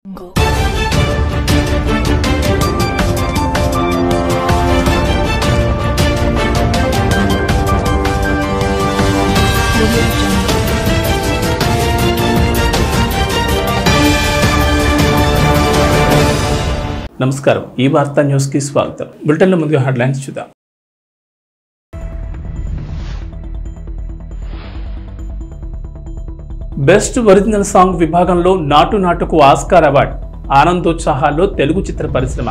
Go. Audio Jungle. నమస్కారం ఈ వార్తా న్యూస్ కి స్వాగతం బులెటిన్లో ముందుగా హెడ్లైన్స్ చూద్దాం బెస్ట్ ఒరిజినల్ సాంగ్ విభాగంలో నాటు నాటుకు ఆస్కార్ అవార్డు ఆనందోత్సాహాల్లో తెలుగు చిత్ర పరిశ్రమ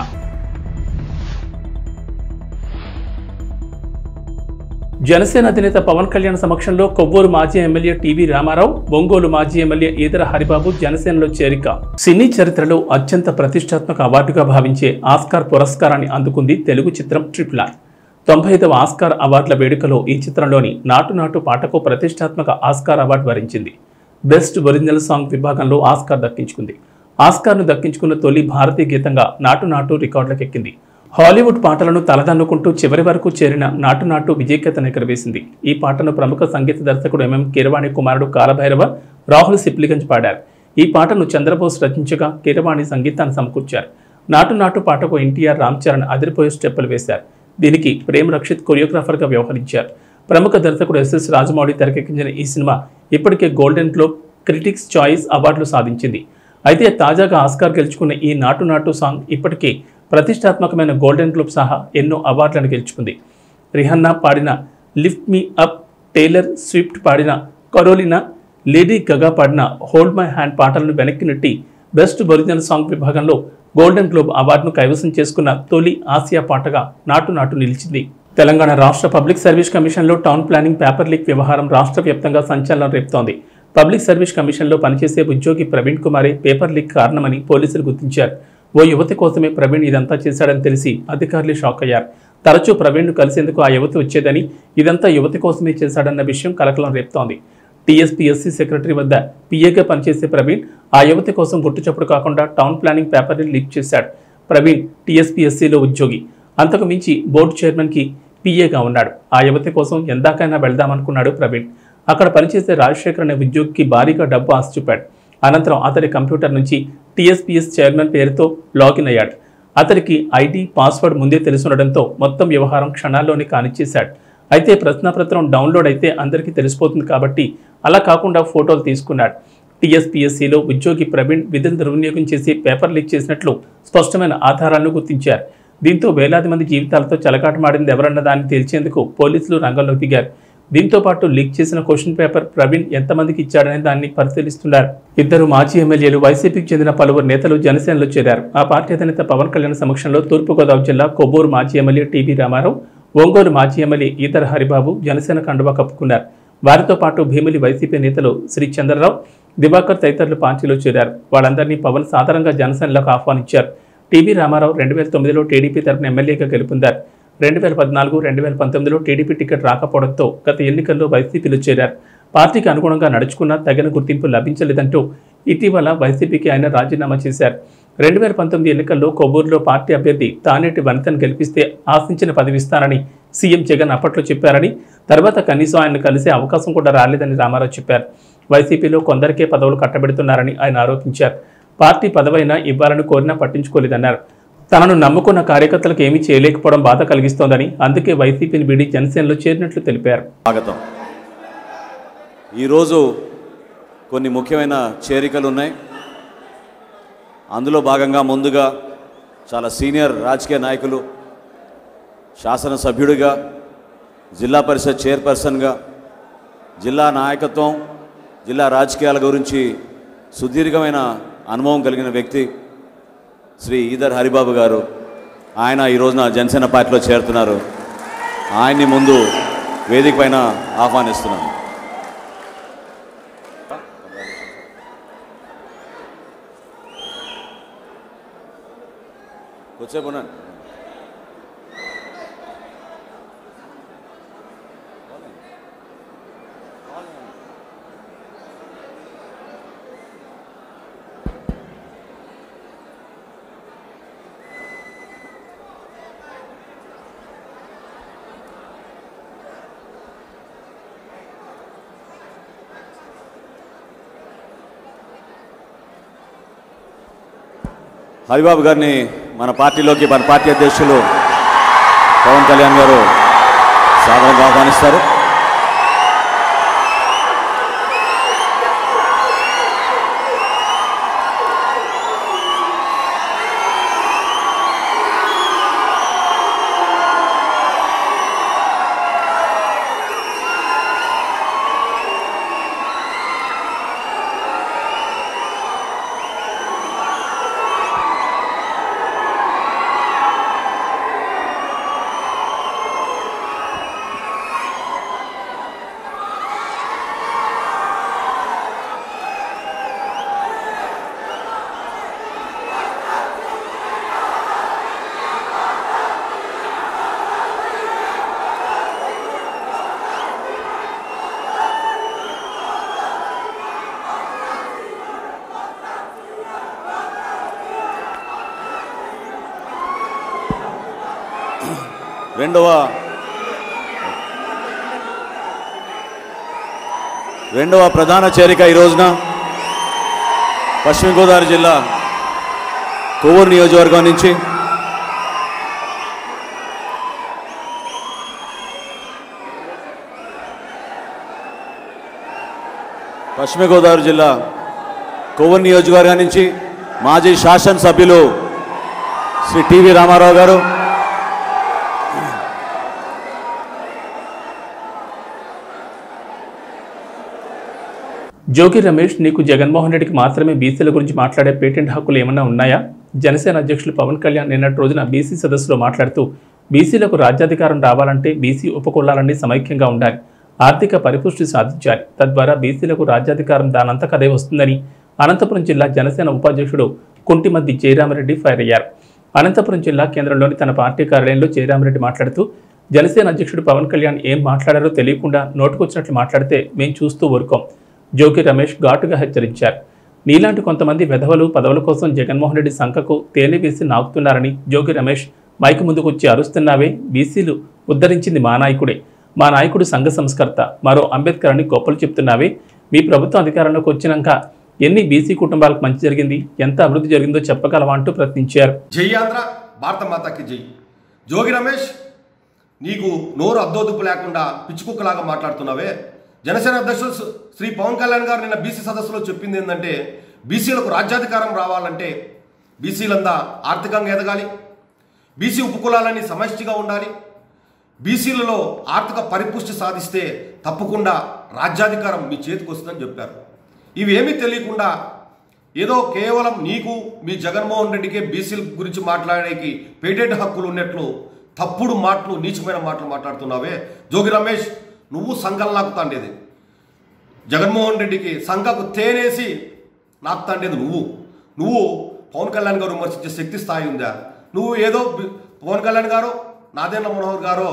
జనసేన అధినేత పవన్ కళ్యాణ్ సమక్షంలో కొవ్వూరు మాజీ ఎమ్మెల్యే టీవీ రామారావు ఒంగోలు మాజీ ఎమ్మెల్యే ఈదర హరిబాబు జనసేనలో చేరిక సినీ చరిత్రలో అత్యంత ప్రతిష్టాత్మక అవార్డుగా భావించే ఆస్కార్ పురస్కారాన్ని అందుకుంది తెలుగు చిత్రం ట్రిపుల్ ఆర్ తొంభై ఐదవ ఆస్కార్ అవార్డుల వేడుకలో ఈ చిత్రంలోని నాటు నాటు పాటకు ప్రతిష్టాత్మక ఆస్కార్ అవార్డు వరించింది బెస్ట్ ఒరిజినల్ సాంగ్ విభాగంలో ఆస్కార్ దక్కించుకుంది ఆస్కార్ను దక్కించుకున్న తొలి భారతీయ గీతంగా నాటు నాటు రికార్డులకెక్కింది హాలీవుడ్ పాటలను తలదన్నుకుంటూ చివరి వరకు చేరిన నాటు నాటు విజయకేతను ఎగరవేసింది ఈ పాటను ప్రముఖ సంగీత దర్శకుడు ఎంఎం కీరవాణి కుమారుడు కాలభైరవ రాహుల్ సిప్లిగంజ్ పాడారు ఈ పాటను చంద్రబోస్ రచించగా కీరవాణి సంగీతాన్ని సమకూర్చారు నాటు నాటు పాటకు ఎన్టీఆర్ రామ్ చరణ్ అదిరిపోయే స్టెప్పులు వేశారు దీనికి ప్రేమ్ రక్షిత్ కొరియోగ్రాఫర్గా వ్యవహరించారు ప్రముఖ దర్శకుడు ఎస్ఎస్ రాజమౌళి తెరకెక్కించిన ఈ సినిమా ఇప్పటికే గోల్డెన్ గ్లోబ్ క్రిటిక్స్ చాయిస్ అవార్డులు సాధించింది అయితే తాజాగా ఆస్కార్ గెలుచుకున్న ఈ నాటు నాటు సాంగ్ ఇప్పటికే ప్రతిష్టాత్మకమైన గోల్డెన్ గ్లోబ్ సహా ఎన్నో అవార్డులను గెలుచుకుంది రిహన్నా పాడిన lift me up Taylor Swift పాడిన కరోలినా లేడీ గగా పాడిన హోల్డ్ మై హ్యాండ్ పాటలను వెనక్కి నెట్టి బెస్ట్ ఒరిజినల్ సాంగ్ విభాగంలో గోల్డెన్ గ్లోబ్ అవార్డును కైవసం చేసుకున్న తొలి ఆసియా పాటగా నాటు నాటు నిలిచింది తెలంగాణ రాష్ట్ర పబ్లిక్ సర్వీస్ కమిషన్లో టౌన్ ప్లానింగ్ పేపర్ లీక్ వ్యవహారం రాష్ట్ర వ్యాప్తంగా సంచలనం రేపుతోంది పబ్లిక్ సర్వీస్ కమిషన్లో పనిచేసే ఉద్యోగి ప్రవీణ్ కుమారే పేపర్ లీక్ కారణమని పోలీసులు గుర్తించారు ఓ యువతి కోసమే ప్రవీణ్ ఇదంతా చేశాడని తెలిసి అధికారులు షాక్ అయ్యారు తరచూ ప్రవీణ్ను కలిసేందుకు ఆ యువతి వచ్చేదని ఇదంతా యువతి కోసమే చేశాడన్న విషయం కలకలం రేపుతోంది టీఎస్పీఎస్సీ సెక్రటరీ వద్ద పీఏగా పనిచేసే ప్రవీణ్ ఆ యువతి కోసం గుట్టుచప్పుడు కాకుండా టౌన్ ప్లానింగ్ పేపర్ని లీక్ చేశాడు ప్రవీణ్ టీఎస్పీఎస్సీలో ఉద్యోగి అంతకు మించి బోర్డు చైర్మన్కి పీఏగా ఉన్నాడు ఆ యువతి కోసం ఎందాకైనా వెళ్దామనుకున్నాడు ప్రవీణ్ అక్కడ పనిచేసే రాజశేఖర్ అనే ఉద్యోగికి భారీగా డబ్బు ఆశ చూపాడు అనంతరం అతడి కంప్యూటర్ నుంచి టీఎస్పీఎస్ చైర్మన్ పేరుతో లాగిన్ అయ్యాడు అతడికి ఐడి పాస్వర్డ్ ముందే తెలుసుండడంతో మొత్తం వ్యవహారం క్షణాల్లోనే కానిచ్చేశాడు అయితే ప్రశ్నాపత్రం డౌన్లోడ్ అయితే అందరికీ తెలిసిపోతుంది కాబట్టి అలా కాకుండా ఫోటోలు తీసుకున్నాడు టీఎస్పీఎస్సీలో ఉద్యోగి ప్రవీణ్ విధులు దుర్వినియోగం చేసి పేపర్ లీక్ చేసినట్లు స్పష్టమైన ఆధారాలను గుర్తించారు దీంతో వేలాది మంది జీవితాలతో చెలగాటమాడింది ఎవరన్న దాన్ని తేల్చేందుకు పోలీసులు రంగంలోకి దిగారు దీంతో పాటు లీక్ చేసిన క్వశ్చన్ పేపర్ ప్రవీణ్ ఎంతమందికి ఇచ్చాడనే దాన్ని పరిశీలిస్తున్నారు ఇద్దరు మాజీ ఎమ్మెల్యేలు వైసీపీకి చెందిన పలువురు నేతలు జనసేనలో చేరారు ఆ పార్టీ అధినేత పవన్ కళ్యాణ్ సమక్షంలో తూర్పుగోదావరి జిల్లా కొవ్వూరు మాజీ ఎమ్మెల్యే టీవీ రామారావు ఒంగోలు మాజీ ఎమ్మెల్యే ఈతర హరిబాబు జనసేన కండువా కప్పుకున్నారు వారితో పాటు భీమిలి వైసీపీ నేతలు శ్రీ చంద్రరావు దివాకర్ తదితరులు పార్టీలో చేరారు వాళ్ళందరినీ పవన్ సాధారణంగా జనసేనలోకి ఆహ్వానించారు టీవీ రామారావు రెండు వేల తొమ్మిదిలో టీడీపీ తరపున ఎమ్మెల్యేగా గెలుపొందారు రెండు వేల పద్నాలుగు రెండు వేల పంతొమ్మిదిలో టీడీపీ టికెట్ రాకపోవడంతో గత ఎన్నికల్లో వైసీపీలో చేరారు పార్టీకి అనుగుణంగా నడుచుకున్న తగిన గుర్తింపు లభించలేదంటూ ఇటీవల వైసీపీకి ఆయన రాజీనామా చేశారు రెండు వేల పంతొమ్మిది ఎన్నికల్లో కొవ్వూరులో పార్టీ అభ్యర్థి తానేటి వనితను గెలిపిస్తే ఆశించిన పదవి ఇస్తానని సీఎం జగన్ అప్పట్లో చెప్పారని తర్వాత కనీసం ఆయన్ను కలిసే అవకాశం కూడా రాలేదని రామారావు చెప్పారు వైసీపీలో కొందరికే పదవులు కట్టబెడుతున్నారని ఆయన ఆరోపించారు పార్టీ పదవైనా ఇవ్వాలని కోరినా పట్టించుకోలేదన్నారు తనను నమ్ముకున్న కార్యకర్తలకు ఏమీ చేయలేకపోవడం బాధ కలిగిస్తోందని అందుకే వైసీపీని వీడి జనసేనలో చేరినట్లు తెలిపారు స్వాగతం ఈరోజు కొన్ని ముఖ్యమైన చేరికలు ఉన్నాయి అందులో భాగంగా ముందుగా చాలా సీనియర్ రాజకీయ నాయకులు శాసనసభ్యుడిగా జిల్లా పరిషత్ చైర్పర్సన్గా జిల్లా నాయకత్వం జిల్లా రాజకీయాల గురించి సుదీర్ఘమైన అనుభవం కలిగిన వ్యక్తి శ్రీ ఈదర్ హరిబాబు గారు ఆయన ఈ రోజున జనసేన పార్టీలో చేరుతున్నారు ఆయన్ని ముందు వేదిక పైన ఆహ్వానిస్తున్నాను కొద్దిసేపు ఉండండి హరిబాబు గారిని మన పార్టీలోకి మన పార్టీ అధ్యక్షులు పవన్ కళ్యాణ్ గారు సాధారణంగా ఆహ్వానిస్తారు రెండవ రెండవ ప్రధాన చేరిక ఈ రోజున పశ్చిమ గోదావరి జిల్లా కొవ్వూరు నియోజకవర్గం నుంచి పశ్చిమ గోదావరి జిల్లా కొవ్వూరు నియోజకవర్గం నుంచి మాజీ శాసనసభ్యులు శ్రీ టివి రామారావు గారు జోగి రమేష్ నీకు జగన్మోహన్ రెడ్డికి మాత్రమే బీసీల గురించి మాట్లాడే పేటెంట్ హక్కులు ఏమన్నా ఉన్నాయా జనసేన అధ్యక్షులు పవన్ కళ్యాణ్ నిన్నటి రోజున బీసీ సదస్సులో మాట్లాడుతూ బీసీలకు రాజ్యాధికారం రావాలంటే బీసీ ఉపకులాలన్నీ సమైక్యంగా ఉండాలి ఆర్థిక పరిపుష్టి సాధించాలి తద్వారా బీసీలకు రాజ్యాధికారం దానంతకదే వస్తుందని అనంతపురం జిల్లా జనసేన ఉపాధ్యక్షుడు కుంటిమద్ది జయరామరెడ్డి ఫైర్ అయ్యారు అనంతపురం జిల్లా కేంద్రంలోని తన పార్టీ కార్యాలయంలో జయరామరెడ్డి మాట్లాడుతూ జనసేన అధ్యక్షుడు పవన్ కళ్యాణ్ ఏం మాట్లాడారో తెలియకుండా నోటుకొచ్చినట్లు మాట్లాడితే మేం చూస్తూ ఊరుకోం జోకి రమేష్ ఘాటుగా హెచ్చరించారు నీలాంటి కొంతమంది వెధవలు పదవుల కోసం జగన్మోహన్ రెడ్డి సంఖకు తేలి వేసి నాకుతున్నారని జోగి రమేష్ మైకు ముందుకు వచ్చి అరుస్తున్నావే బీసీలు ఉద్ధరించింది మా నాయకుడే మా నాయకుడు సంఘ సంస్కర్త మరో అంబేద్కర్ అని గొప్పలు చెప్తున్నావే మీ ప్రభుత్వం అధికారంలోకి వచ్చినాక ఎన్ని బీసీ కుటుంబాలకు మంచి జరిగింది ఎంత అభివృద్ధి జరిగిందో చెప్పగలవా అంటూ ప్రశ్నించారు జై ఆంధ్ర భారత మాతాకి జై జోగి రమేష్ నీకు నోరు అద్దోదుపు లేకుండా పిచ్చుకుక్కలాగా మాట్లాడుతున్నావే జనసేన అధ్యక్షులు శ్రీ- శ్రీ పవన్ కళ్యాణ్ గారు నిన్న బీసీ సదస్సులో చెప్పింది ఏంటంటే బీసీలకు రాజ్యాధికారం రావాలంటే బీసీలంతా ఆర్థికంగా ఎదగాలి బీసీ ఉపకులాలన్నీ సమష్టిగా ఉండాలి బీసీలలో ఆర్థిక పరిపుష్టి సాధిస్తే తప్పకుండా రాజ్యాధికారం మీ చేతికి వస్తుందని చెప్పారు ఇవేమీ తెలియకుండా ఏదో కేవలం నీకు మీ జగన్మోహన్ రెడ్డికే బీసీల గురించి మాట్లాడేకి పేటెంట్ హక్కులు ఉన్నట్లు తప్పుడు మాటలు నీచమైన మాటలు మాట్లాడుతున్నావే జోగి రమేష్ నువ్వు సంఘం నాకుతాండేది జగన్మోహన్ రెడ్డికి సంఘకు తేనేసి నాకుతాండేది నువ్వు నువ్వు పవన్ కళ్యాణ్ గారు విమర్శించే శక్తి స్థాయి ఉందా నువ్వు ఏదో బి- పవన్ కళ్యాణ్ గారు నాదేంద్ర మనోహర్ గారు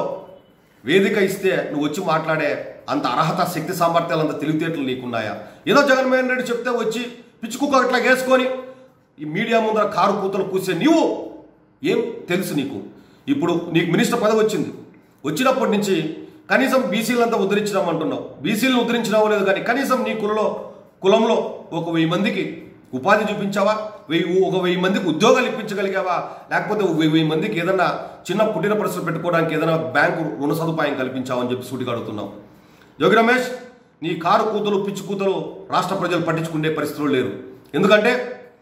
వేదిక ఇస్తే నువ్వు వచ్చి మాట్లాడే అంత అర్హత శక్తి సామర్థ్యాలు అంత తెలివితేటలు నీకున్నాయా ఏదో జగన్మోహన్ రెడ్డి చెప్తే వచ్చి పిచ్చుకుక్క అట్లా వేసుకొని ఈ మీడియా ముందర కారు కూతలు కూసే నీవు ఏం తెలుసు నీకు ఇప్పుడు నీకు మినిస్టర్ పదవి వచ్చింది వచ్చినప్పటి నుంచి కనీసం బీసీలంతా ఉద్ధరించినాం అంటున్నావు బీసీలను ఉద్ధరించినావో లేదు కానీ కనీసం నీ కులలో కులంలో ఒక వెయ్యి మందికి ఉపాధి చూపించావా వెయ్యి ఒక వెయ్యి మందికి ఉద్యోగాలు ఇప్పించగలిగావా లేకపోతే ఒక వెయ్యి వెయ్యి మందికి ఏదన్నా చిన్న పుట్టిన పరిస్థితులు పెట్టుకోవడానికి ఏదైనా బ్యాంకు రుణ సదుపాయం కల్పించావా అని చెప్పి సూటిగా అడుగుతున్నావు యోగి రమేష్ నీ కారు కూతురు పిచ్చి కూతురు రాష్ట్ర ప్రజలు పట్టించుకునే పరిస్థితులు లేరు ఎందుకంటే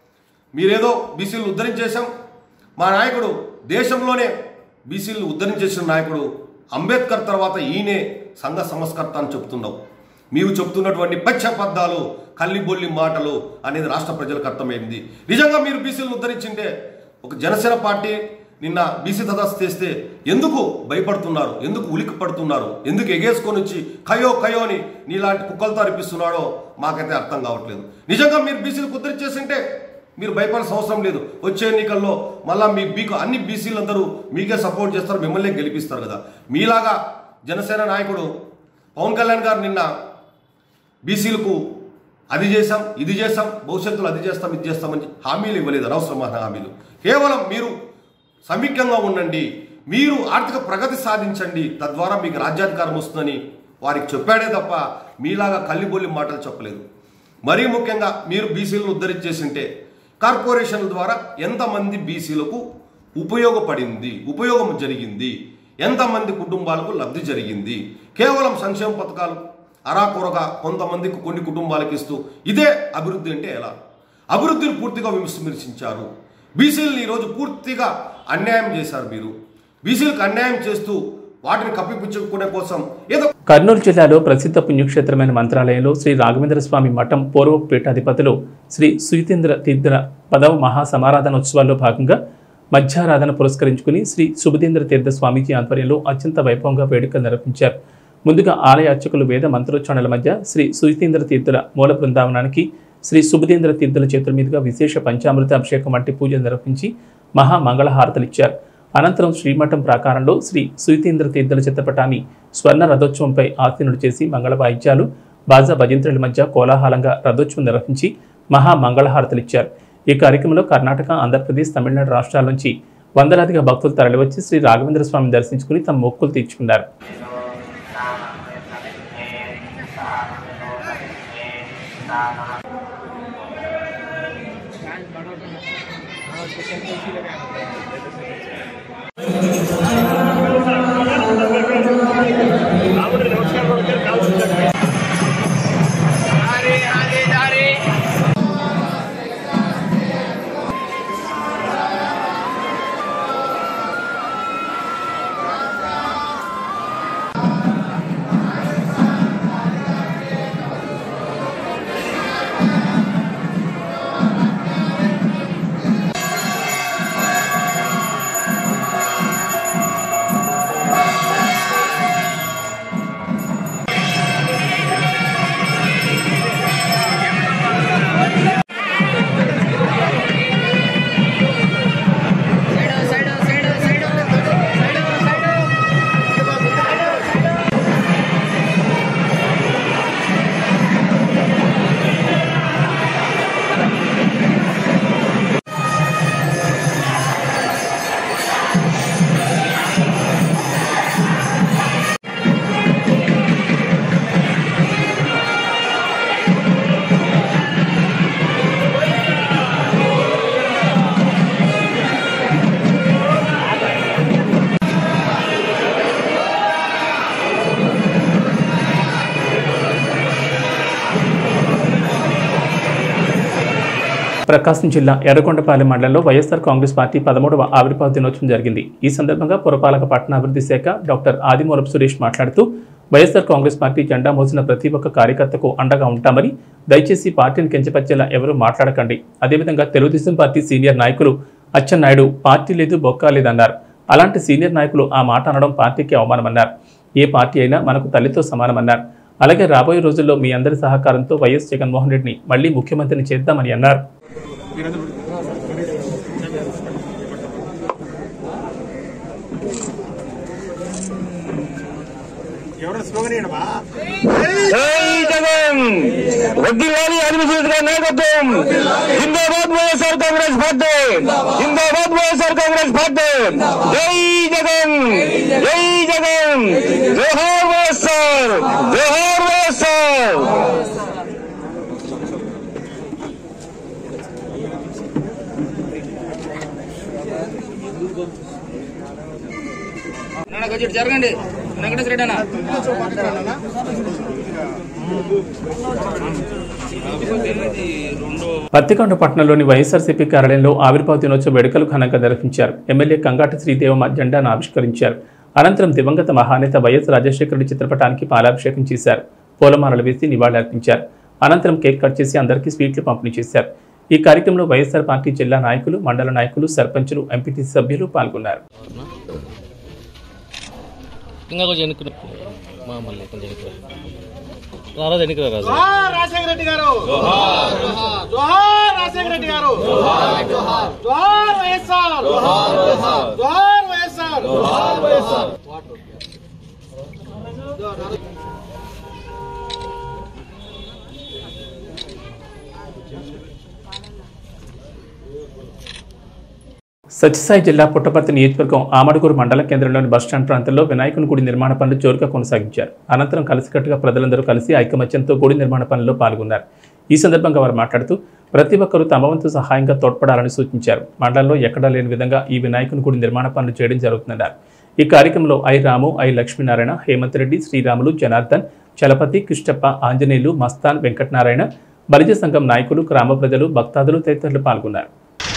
మీరేదో బీసీలను ఉద్ధరించేశాం మా నాయకుడు దేశంలోనే బీసీలను ఉద్ధరించేసిన నాయకుడు అంబేద్కర్ తర్వాత ఈయనే సంఘ సంస్కర్త అని చెప్తున్నావు మీరు చెప్తున్నటువంటి పచ్చబద్ధాలు కల్లిబొల్లి మాటలు అనేది రాష్ట్ర ప్రజలకు అర్థమైంది నిజంగా మీరు బీసీలను ఉద్ధరించింటే ఒక జనసేన పార్టీ నిన్న బీసీ సదస్సు చేస్తే ఎందుకు భయపడుతున్నారు ఎందుకు ఉలికి పడుతున్నారు ఎందుకు ఎగేసుకొని వచ్చి కయో కయో అని నీలాంటి కుక్కలతో అనిపిస్తున్నాడో మాకైతే అర్థం కావట్లేదు నిజంగా మీరు బీసీలకు ఉద్ధరించేసింటే మీరు భయపడాల్సిన అవసరం లేదు వచ్చే ఎన్నికల్లో మళ్ళా మీ మీకు అన్ని బీసీలందరూ మీకే సపోర్ట్ చేస్తారు మిమ్మల్ని గెలిపిస్తారు కదా మీలాగా జనసేన నాయకుడు పవన్ కళ్యాణ్ గారు నిన్న బీసీలకు అది చేశాం ఇది చేశాం భవిష్యత్తులో అది చేస్తాం ఇది చేస్తామని హామీలు ఇవ్వలేదు అనవసరమైన హామీలు కేవలం మీరు సమీక్యంగా ఉండండి మీరు ఆర్థిక ప్రగతి సాధించండి తద్వారా మీకు రాజ్యాధికారం వస్తుందని వారికి చెప్పాడే తప్ప మీలాగా కల్లిబొల్లి మాటలు చెప్పలేదు మరీ ముఖ్యంగా మీరు బీసీలను ఉద్ధరించేసింటే కార్పొరేషన్ల ద్వారా ఎంతమంది బీసీలకు ఉపయోగపడింది ఉపయోగం జరిగింది ఎంతమంది కుటుంబాలకు లబ్ధి జరిగింది కేవలం సంక్షేమ పథకాలు అరాకొరగా కొంతమందికి కొన్ని కుటుంబాలకు ఇస్తూ ఇదే అభివృద్ధి అంటే ఎలా అభివృద్ధిని పూర్తిగా విమర్శించారు బీసీలను ఈరోజు పూర్తిగా అన్యాయం చేశారు మీరు బీసీలకు అన్యాయం చేస్తూ వాటిని కప్పిపుచ్చుకునే కోసం ఏదో కర్నూలు జిల్లాలో ప్రసిద్ధ పుణ్యక్షేత్రమైన మంత్రాలయంలో శ్రీ రాఘవేంద్ర స్వామి మఠం పూర్వ పీఠాధిపతులు శ్రీ సుయతీంద్ర తీర్థ పదవ మహాసమారాధన ఉత్సవాల్లో భాగంగా మధ్యారాధన పురస్కరించుకుని శ్రీ సుభదేంద్ర తీర్థ స్వామీజీ ఆధ్వర్యంలో అత్యంత వైభవంగా వేడుకలు నిర్వహించారు ముందుగా ఆలయ అర్చకులు వేద మంత్రోచ్చారణల మధ్య శ్రీ సుయతీంద్ర తీర్థుల మూల బృందావనానికి శ్రీ సుభదేంద్ర తీర్థుల చేతుల మీదుగా విశేష పంచామృత అభిషేకం వంటి పూజలు నిర్వహించి మహా మంగళహారతలిచ్చారు అనంతరం శ్రీమఠం ప్రాకారంలో శ్రీ సుయతీంద్ర తీర్థుల చిత్రపటాన్ని స్వర్ణ రథోత్సవంపై ఆసీనుడు చేసి మంగళ వాయిద్యాలు బాజా భజంత్రుల మధ్య కోలాహలంగా రథోత్సవం నిర్వహించి మహా మంగళహారతలిచ్చారు ఈ కార్యక్రమంలో కర్ణాటక ఆంధ్రప్రదేశ్ తమిళనాడు రాష్ట్రాల నుంచి వందలాదిగా భక్తులు తరలివచ్చి శ్రీ రాఘవేంద్ర స్వామిని దర్శించుకుని తమ మొక్కులు తీర్చుకున్నారు ప్రకాశం జిల్లా ఎర్రగొండపాలెం మండలంలో వైఎస్ఆర్ కాంగ్రెస్ పార్టీ పదమూడవ ఆవిర్భావ దినోత్సవం జరిగింది ఈ సందర్భంగా పురపాలక పట్టణాభివృద్ధి శాఖ డాక్టర్ ఆదిమూలపు సురేష్ మాట్లాడుతూ వైఎస్ఆర్ కాంగ్రెస్ పార్టీ జెండా మోసిన ప్రతి ఒక్క కార్యకర్తకు అండగా ఉంటామని దయచేసి పార్టీని కించపరిచేలా ఎవరూ మాట్లాడకండి అదేవిధంగా తెలుగుదేశం పార్టీ సీనియర్ నాయకులు అచ్చెన్నాయుడు పార్టీ లేదు బొక్క లేదన్నారు అలాంటి సీనియర్ నాయకులు ఆ మాట అనడం పార్టీకి అవమానమన్నారు ఏ పార్టీ అయినా మనకు తల్లితో సమానమన్నారు అలాగే రాబోయే రోజుల్లో మీ అందరి సహకారంతో వైఎస్ జగన్మోహన్ రెడ్డిని మళ్లీ ముఖ్యమంత్రిని చేద్దామని అన్నారు జై జగన్ వడ్డీలాలి అనిపిస్తుంది నాయకత్వం జిందాబాద్ వైఎస్ఆర్ కాంగ్రెస్ పార్టీ జిందాబాద్ వైఎస్ఆర్ కాంగ్రెస్ పార్టీ జై జగన్ జై జగన్ జోహార్ వైఎస్ఆర్ జోహార్ వైఎస్ఆర్ జరగండి వెంకటేశ్వర రెడ్డి అన్న పత్తికొండ పట్టణంలోని వైఎస్ఆర్సీపీ కార్యాలయంలో ఆవిర్భావ దినోత్సవ వేడుకలు ఘనంగా నిర్వహించారు ఎమ్మెల్యే కంగాటి శ్రీదేవమ్మ జెండాను ఆవిష్కరించారు అనంతరం దివంగత మహానేత వైఎస్ రాజశేఖర రెడ్డి చిత్రపటానికి పాలాభిషేకం చేశారు పూలమాలలు వేసి నివాళులర్పించారు అనంతరం కేక్ కట్ చేసి అందరికీ స్వీట్లు పంపిణీ చేశారు ఈ కార్యక్రమంలో వైఎస్ఆర్ పార్టీ జిల్లా నాయకులు మండల నాయకులు సర్పంచులు ఎంపీటీసీ సభ్యులు పాల్గొన్నారు ఇంకా కొంచెం ఎన్నుకున్నా మా మళ్ళీ కొంచెం ఎన్నుకురా రారాదు ఎన్నుకురా రాజు రాజశేఖర రెడ్డి గారు జోహార్ రాజశేఖర రెడ్డి గారు జోహార్ వైఎస్ఆర్ జోహార్ వైఎస్ఆర్ సత్యసాయి జిల్లా పుట్టపర్తి నియోజకవర్గం ఆమడుగురు మండల కేంద్రంలోని బస్టాండ్ ప్రాంతంలో వినాయకుని గుడి నిర్మాణ పనులు జోరుగా కొనసాగించారు అనంతరం కలిసికట్టుగా ప్రజలందరూ కలిసి ఐకమత్యంతో గుడి నిర్మాణ పనుల్లో పాల్గొన్నారు ఈ సందర్భంగా వారు మాట్లాడుతూ ప్రతి ఒక్కరూ తమ వంతు సహాయంగా తోడ్పడాలని సూచించారు మండలంలో ఎక్కడా లేని విధంగా ఈ వినాయకుని గుడి నిర్మాణ పనులు చేయడం జరుగుతుందన్నారు ఈ కార్యక్రమంలో ఐ రాము ఐ లక్ష్మీనారాయణ హేమంత్ రెడ్డి శ్రీరాములు జనార్దన్ చలపతి కృష్ణప్ప ఆంజనేయులు మస్తాన్ వెంకటనారాయణ బలిజ సంఘం నాయకులు గ్రామ ప్రజలు భక్తాదులు తదితరులు పాల్గొన్నారు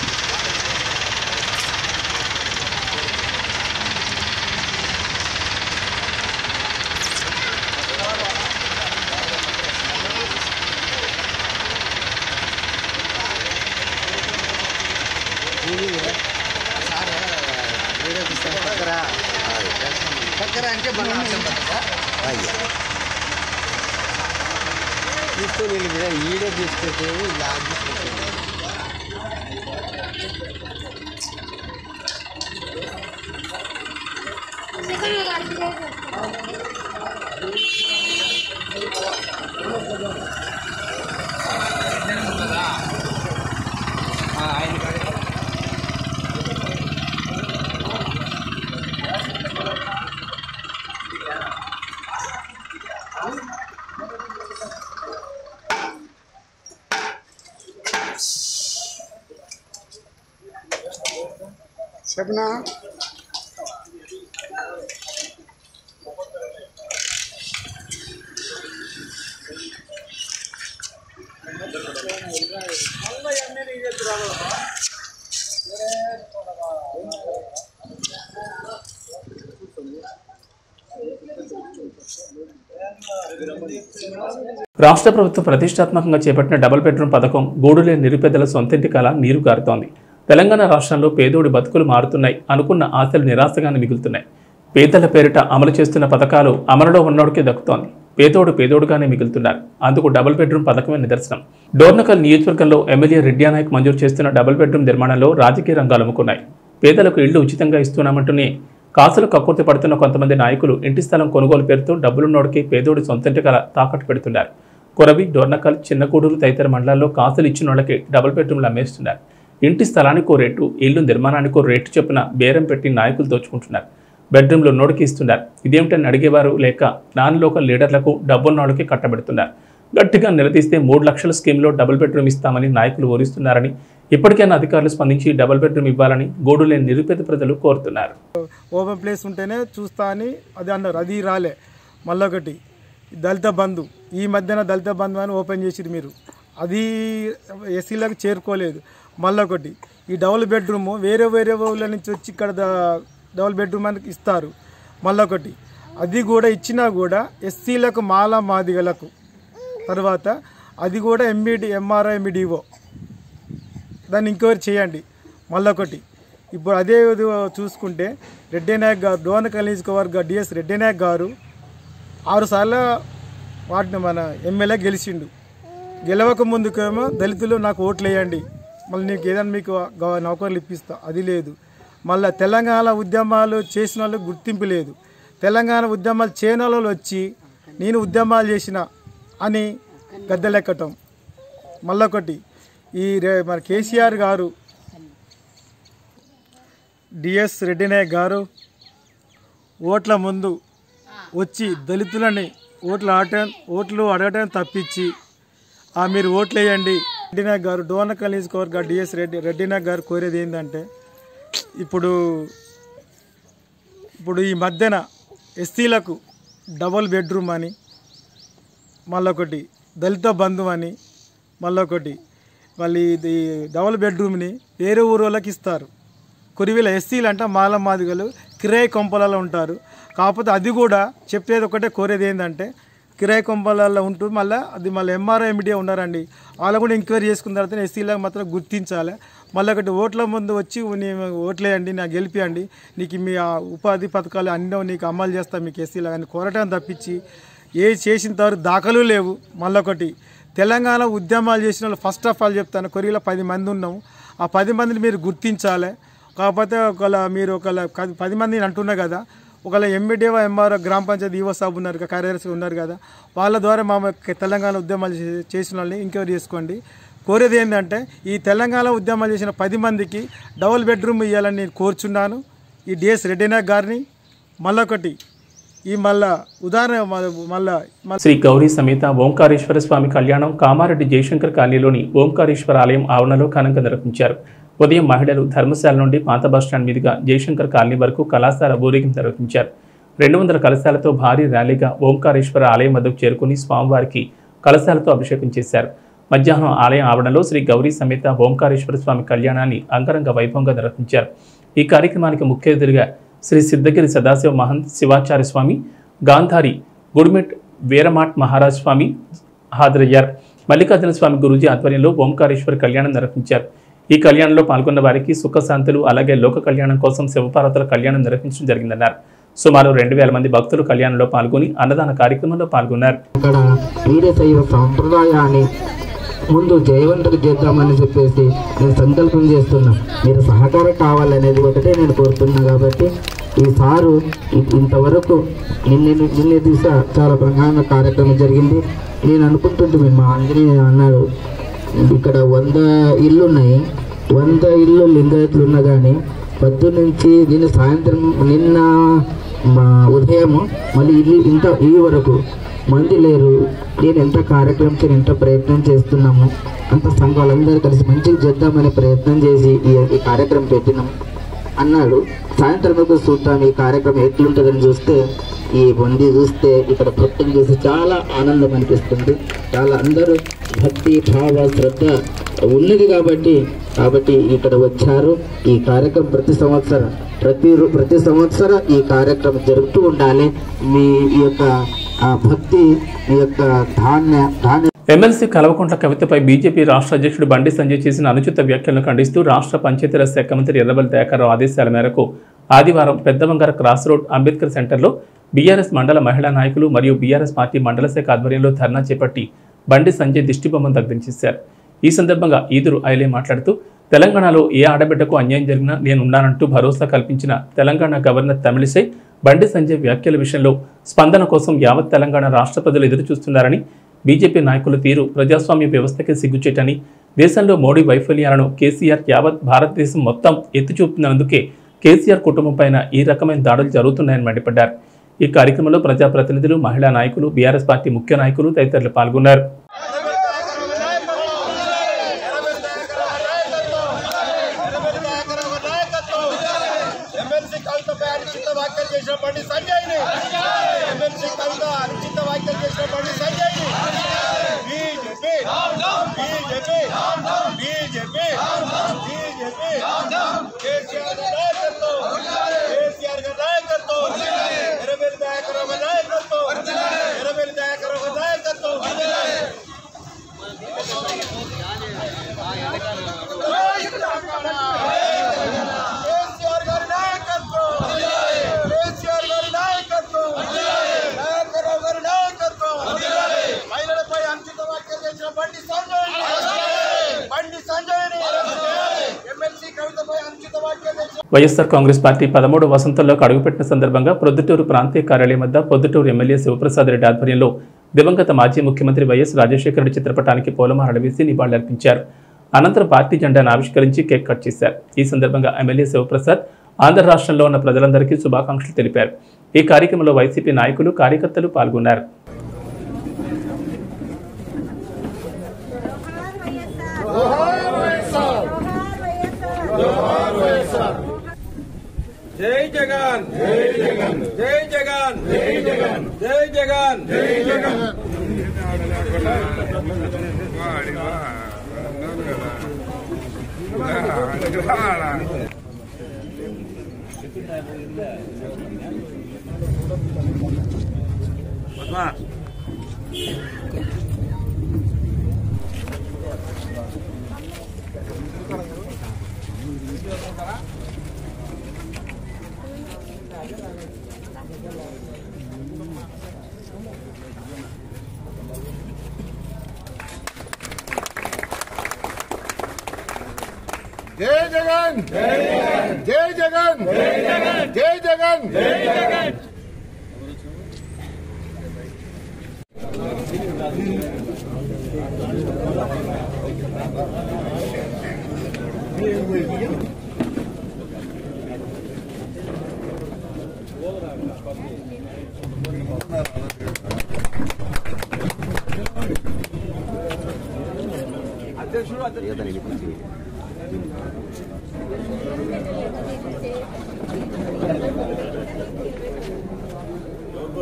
రాష్ట్ర ప్రభుత్వం ప్రతిష్టాత్మకంగా చేపట్టిన డబుల్ బెడ్రూమ్ పథకం గూడులేని నిరుపేదల సొంతింటి కల నీరు కారుతోంది తెలంగాణ రాష్ట్రంలో పేదోడి బతుకులు మారుతున్నాయి అనుకున్న ఆశలు నిరాశగానే మిగులుతున్నాయి పేదల పేరిట అమలు చేస్తున్న పథకాలు అమలులో ఉన్నోడికే దక్కుతోంది పేదోడు పేదోడుగానే మిగులుతున్నారు అందుకు డబుల్ బెడ్రూమ్ పథకమే నిదర్శనం డోర్నకల్ నియోజకవర్గంలో ఎమ్మెల్యే రెడ్డియానాయక్ మంజూరు చేస్తున్న డబుల్ బెడ్రూమ్ నిర్మాణంలో రాజకీయ రంగాలు అమ్ముకున్నాయి పేదలకు ఇళ్లు ఉచితంగా ఇస్తున్నామంటూనే కాసులు కక్కుర్తి పడుతున్న కొంతమంది నాయకులు ఇంటి స్థలం కొనుగోలు పేరుతో డబ్బులున్నోడికి పేదోడి సొంతంటి కల తాకట్టు పెడుతున్నారు కొరవి డోర్నకల్ చిన్నకూడూరు తదితర మండలాల్లో కాసులు ఇచ్చిన వాళ్ళకి డబుల్ బెడ్రూమ్లు అమ్మేస్తున్నారు ఇంటి స్థలానికో రేటు ఇల్లు నిర్మాణానికో రేటు చొప్పున బేరం పెట్టి నాయకులు దోచుకుంటున్నారు బెడ్రూమ్లు నోటికి ఇస్తున్నారు ఇదేమిటని అడిగేవారు లేక నాన్ లోకల్ లీడర్లకు డబ్బున్నోళ్ళకి కట్టబెడుతున్నారు గట్టిగా నిలదీస్తే మూడు లక్షల స్కీమ్లో డబుల్ బెడ్రూమ్ ఇస్తామని నాయకులు ఊరిస్తున్నారని ఇప్పటికైనా అధికారులు స్పందించి డబుల్ బెడ్రూమ్ ఇవ్వాలని గోడు లేని నిరుపేద ప్రజలు కోరుతున్నారు ఓపెన్ ప్లేస్ ఉంటేనే చూస్తా అని అది అన్నారు అది రాలే మళ్ళొకటి దళిత బంధు ఈ మధ్యన దళిత బంధు అని ఓపెన్ చేసిరు మీరు అది ఎస్సీలకు చేరుకోలేదు మళ్ళొకటి ఈ డబుల్ బెడ్రూమ్ వేరే వేరే ఊళ్ళ నుంచి వచ్చి ఇక్కడ ద- డబుల్ బెడ్రూమ్ అని ఇస్తారు మళ్ళొకటి అది కూడా ఇచ్చినా కూడా ఎస్సీలకు మాల మాదిగలకు తర్వాత అది కూడా ఎంబీడి ఎంఆర్ఐ ఎంబీడీఓ దాన్ని ఎంక్వైరీ చేయండి మళ్ళొకటి ఇప్పుడు అదే ఇది చూసుకుంటే రెడ్డి నాయక్ గారు డోన్ నియోజకవర్గ డిఎస్ రెడ్డి నాయక్ గారు ఆరు సార్లు వాటిని మన ఎమ్మెల్యే గెలిచిండు గెలవక ముందుకేమో దళితులు నాకు ఓట్లు వేయండి మళ్ళీ నీకు ఏదైనా మీకు గవ- నౌకర్లు ఇప్పిస్తా అది లేదు మళ్ళీ తెలంగాణ ఉద్యమాలు చేసిన వాళ్ళకి గుర్తింపు లేదు తెలంగాణ ఉద్యమాలు చేయని వాళ్ళు వచ్చి నేను ఉద్యమాలు చేసిన అని గద్దెలెక్కటం మళ్ళొకటి ఈ రే- మన కేసీఆర్ గారు డిఎస్ రెడ్డి నాయక్ గారు ఓట్ల ముందు వచ్చి దళితులని ఓట్లు ఆడటం ఓట్లు అడగటం తప్పించి ఆ మీరు ఓట్లు వేయండి రెడ్డి నాయక్ గారు డోన నియోజకవర్గ డిఎస్ రెడ్డి రెడ్డి నాయక్ గారు కోరేది ఏంటంటే ఇప్పుడు ఇప్పుడు ఈ మధ్యన ఎస్సీలకు డబుల్ బెడ్రూమ్ అని మళ్ళొకటి దళిత బంధు అని మళ్ళొకటి మళ్ళీ ఇది డబుల్ బెడ్రూమ్ని వేరే ఊరు వాళ్ళకి ఇస్తారు కొరివిల ఎస్సీలు అంట మాల మాదిగలు కిరాయి కొంపలలో ఉంటారు కాకపోతే అది కూడా చెప్పేది ఒకటే కోరేది ఏంటంటే కిరాయి కొంపలలో ఉంటూ మళ్ళీ అది మళ్ళీ ఎంఆర్ఐ మీడియా ఉన్నారండి వాళ్ళు కూడా ఎంక్వైరీ చేసుకున్న తర్వాత ఎస్సీలకు మాత్రం గుర్తించాలి మళ్ళీ ఒకటి ఓట్ల ముందు వచ్చి నీ- ఓట్లేయండి నాకు గెలిపియండి నీకు మీ ఆ ఉపాధి పథకాలు అన్నీ నీకు అమలు చేస్తా మీకు ఎస్సీలు అని కోరటం తప్పించి ఏ చేసిన తర్వాత దాఖలు లేవు మళ్ళొకటి తెలంగాణ ఉద్యమాలు చేసిన వాళ్ళు ఫస్ట్ ఆఫ్ ఆల్ చెప్తాను కొరియలో పది మంది ఉన్నాం ఆ పది మందిని మీరు గుర్తించాలి కాకపోతే ఒకవేళ మీరు ఒకవేళ క- పది మందిని అంటున్నా కదా ఒకవేళ ఎంబీడీఓ ఎంఆర్ గ్రామ పంచాయతీ ఈవో సాబ్ ఉన్నారు కదా కార్యదర్శి ఉన్నారు కదా వాళ్ళ ద్వారా మా యొక్క తెలంగాణ ఉద్యమాలు చే- చేసిన వాళ్ళని ఎంక్వైరీ చేసుకోండి కోరేది ఏంటంటే ఈ తెలంగాణ ఉద్యమాలు చేసిన పది మందికి డబుల్ బెడ్రూమ్ ఇవ్వాలని నేను కోరుచున్నాను ఈ డిఎస్ రెడ్డినాయక్ గారిని మళ్ళొకటి ఈ మళ్ళా ఉదాహరణ మళ్ళా మళ్ళా శ్రీ గౌరీ సమేత ఓంకారేశ్వర స్వామి కళ్యాణం కామారెడ్డి జయశంకర్ కాలనీలోని ఓంకారేశ్వర ఆలయం ఆవరణలో ఘనంగా నిర్వహించారు ఉదయం మహిళలు ధర్మశాల నుండి పాత బస్టాండ్ మీదుగా జయశంకర్ కాలనీ వరకు కళాశాల ఊరేగింపు నిర్వహించారు రెండు వందల కలశాలతో భారీ ర్యాలీగా ఓంకారేశ్వర ఆలయం వద్దకు చేరుకుని స్వామివారికి కలశాలతో అభిషేకం చేశారు మధ్యాహ్నం ఆలయం ఆవరణలో శ్రీ గౌరీ సమేత ఓంకారేశ్వర స్వామి కళ్యాణాన్ని అంగరంగ వైభవంగా నిర్వహించారు ఈ కార్యక్రమానికి ముఖ్య అతిథిగా శ్రీ సిద్ధగిరి సదాశివ మహంత్ శివాచార్య స్వామి గాంధారి గుడిమెట్ వీరమాట్ మహారాజ్ స్వామి హాజరయ్యారు మల్లికార్జున స్వామి గురూజీ ఆధ్వర్యంలో ఓంకారేశ్వర కళ్యాణం నిర్వహించారు ఈ కళ్యాణంలో పాల్గొన్న వారికి సుఖశాంతులు అలాగే లోక కళ్యాణం కోసం శివపార్వతుల కళ్యాణం నిర్వహించడం జరిగిందన్నారు సుమారు రెండు వేల మంది భక్తులు కళ్యాణంలో పాల్గొని అన్నదాన కార్యక్రమంలో పాల్గొన్నారు ఇక్కడ వీరశైవ సాంప్రదాయాన్ని ముందు జయవంతులు చేద్దామని చెప్పేసి నేను సంకల్పం చేస్తున్నా మీరు సహకారం కావాలనేది ఒకటే నేను కోరుతున్నా కాబట్టి ఈ సారు ఇ- ఇంతవరకు నిన్న నిన్న దిశ చాలా ప్రధాన కార్యక్రమం జరిగింది నేను అనుకుంటుంటే మా ఆంజనేయ అన్నాడు ఇక్కడ వంద ఇల్లు ఉన్నాయి వంద ఇల్లు లింగాయతులు ఉన్నా కానీ పొద్దు నుంచి నిన్న సాయంత్రం నిన్న మా ఉదయం మళ్ళీ ఇది ఇంత ఈ వరకు మంది లేరు నేను ఎంత కార్యక్రమం చేయని ఎంత ప్రయత్నం చేస్తున్నాము అంత సంఘాలందరూ కలిసి మంచిగా చేద్దామనే ప్రయత్నం చేసి ఈ ఈ కార్యక్రమం పెట్టినాం అన్నాడు సాయంత్రం వరకు చూద్దాం ఈ కార్యక్రమం ఎట్లుంటుందని చూస్తే ఈ వంది చూస్తే ఇక్కడ భక్తులు చూసి చాలా ఆనందం అనిపిస్తుంది చాలా అందరూ భక్తి భావ శ్రద్ధ ఉన్నది కాబట్టి కాబట్టి ఇక్కడ వచ్చారు ఈ కార్యక్రమం ప్రతి సంవత్సరం ప్రతి రో- ప్రతి సంవత్సరం ఈ కార్యక్రమం జరుగుతూ ఉండాలి మీ యొక్క ఆ, భక్తి మీ యొక్క ధాన్య ధాన్య ఎమ్మెల్సీ కల్వకుంట్ల కవితపై బీజేపీ రాష్ట్ర అధ్యక్షుడు బండి సంజయ్ చేసిన అనుచిత వ్యాఖ్యలను ఖండిస్తూ రాష్ట్ర పంచాయతీరాజ్ శాఖ మంత్రి ఎర్రబెల్లి దయాకర్రావు ఆదేశాల మేరకు ఆదివారం పెద్దవంగర క్రాస్ రోడ్ అంబేద్కర్ సెంటర్లో బీఆర్ఎస్ మండల మహిళా నాయకులు మరియు బీఆర్ఎస్ పార్టీ మండల శాఖ ఆధ్వర్యంలో ధర్నా చేపట్టి బండి సంజయ్ దిష్టిబొమ్మను దగ్ధించేశారు ఈ సందర్భంగా ఈదురు ఐలే మాట్లాడుతూ తెలంగాణలో ఏ ఆడబిడ్డకు అన్యాయం జరిగినా నేనున్నానంటూ భరోసా కల్పించిన తెలంగాణ గవర్నర్ తమిళిసై బండి సంజయ్ వ్యాఖ్యల విషయంలో స్పందన కోసం యావత్ తెలంగాణ రాష్ట్ర ప్రజలు ఎదురు చూస్తున్నారని బీజేపీ నాయకుల తీరు ప్రజాస్వామ్య వ్యవస్థకి సిగ్గుచేటని దేశంలో మోడీ వైఫల్యాలను కేసీఆర్ యావత్ భారతదేశం మొత్తం ఎత్తి చూపుతున్నందుకే కేసీఆర్ కుటుంబం పైన ఈ రకమైన దాడులు జరుగుతున్నాయని మండిపడ్డారు ఈ కార్యక్రమంలో ప్రజాప్రతినిధులు మహిళా నాయకులు బీఆర్ఎస్ పార్టీ ముఖ్య నాయకులు తదితరులు పాల్గొన్నారు ఎమ్మెల్సీ కవితపై అనుచిత వ్యాఖ్యలు చేసిన బండి సంజయ్ని ఎమ్మెల్సీ కవిత అనుచిత వ్యాఖ్యలు చేసిన బండి సంజయ్ని BJP BJP BJP BJP KCR గారి నాయకత్వం కేసీఆర్ గారి నాయకత్వం ఎర్రబెల్లి దయాకరావు గారి నాయకత్వం ఎర్రబెల్లి దయాకరావు గారి నాయకత్వం కేసీఆర్ గారి నాయకత్వం కేసీఆర్ గారి నాయకత్వం దయాకరావు గారి నాయకత్వం మహిళలపై అంకిత వ్యాఖ్యలు చేసిన బండి సంజయ్ బండి సంజయ్ని ఎమ్మెల్సీ కవితపై అంకిత వ్యాఖ్యలు చేసిన వైఎస్ఆర్ కాంగ్రెస్ పార్టీ పదమూడు వసంతంలోకి అడుగుపెట్టిన సందర్భంగా ప్రొద్దుటూరు ప్రాంతీయ కార్యాలయం వద్ద పొద్దుటూరు ఎమ్మెల్యే శివప్రసాద్ రెడ్డి ఆధ్వర్యంలో దివంగత మాజీ ముఖ్యమంత్రి వైఎస్ రాజశేఖర రెడ్డి చిత్రపటానికి పూలమాలలు వేసి నివాళులర్పించారు అనంతరం పార్టీ జెండాను ఆవిష్కరించి కేక్ కట్ చేశారు ఈ సందర్భంగా ఎమ్మెల్యే శివప్రసాద్ ఆంధ్ర రాష్ట్రంలో ఉన్న ప్రజలందరికీ శుభాకాంక్షలు తెలిపారు ఈ కార్యక్రమంలో వైసీపీ నాయకులు కార్యకర్తలు పాల్గొన్నారు జై జగన్ జై జగన్ జై జగన్ జై జగన్ జై జగన్ జై జగన్ జై జగన్ జై జగన్ జై జగన్ జై జగన్ జై జగన్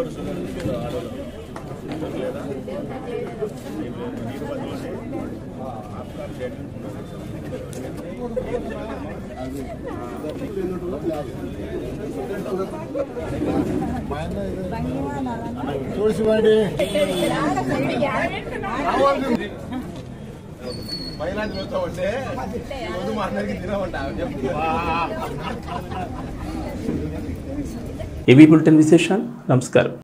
చూసివ్వండి మహిళా చూస్తా ఉంటే రోజు మా అందరికి తినమంటా ఏవీ బులెటిన్ విశేషాలు నమస్కారం